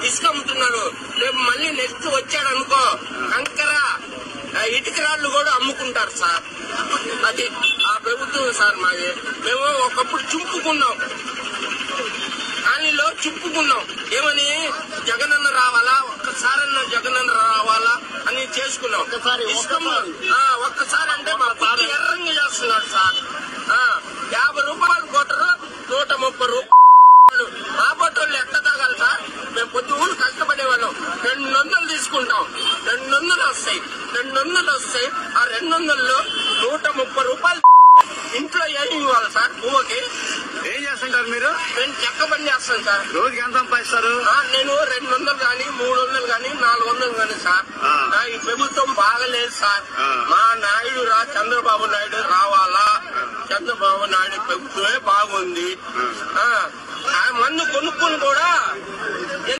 ఇసుక అమ్ముతున్నాడు రేపు మళ్ళీ నెక్స్ట్ వచ్చాడు అనుకో కంకర ఆ, ఇటుక రాళ్ళు కూడా అమ్ముకుంటారు సార్ అది ఆ ప్రభుత్వం సార్ మాది మేము ఒకప్పుడు చుంపుకున్నాం కాలనీలో చుప్పుకున్నాం ఏమని జగనన్న రావాలా ఒక్కసారన్న జగనన్న రావాలా అని చేసుకున్నాం ఒక్కసారి, ఇష్టం ఒక్కసారి. ఆ, ఒక్కసారి అంటే మా పాత ఎర్రంగా చేస్తున్నాడు సార్ ఆ, యాభై రూపాయలు కొట్టరు నూట ముప్పై రూపాయలు మా బట్టలు ఎట్ట తాగాలి సార్ మేము పొద్దు ఊరు కష్టపడే వాళ్ళం రెండు వందలు తీసుకుంటాం రెండు వందలు వస్తాయి రెండు వందలు వస్తాయి ఆ రెండు వందల్లో నూట ముప్పై రూపాయలు ఇంట్లో ఏమి ఇవ్వాలి సార్ పువ్వుకి ఏం చేస్తుంటారు మీరు నేను చెక్క బండి చేస్తాను సార్ రోజుకి ఎంత సంపాదిస్తారు ఆ, నేను రెండు వందలు కానీ మూడు వందలు కానీ నాలుగు వందలు కానీ సార్ ఆ. ఆ, ఈ ప్రభుత్వం బాగలేదు సార్ ఆ. మా నాయుడు రా చంద్రబాబు నాయుడు రావాలా చంద్రబాబు నాయుడు ప్రభుత్వమే బాగుంది ఆ, ఆ మందు కొనుక్కొని కూడా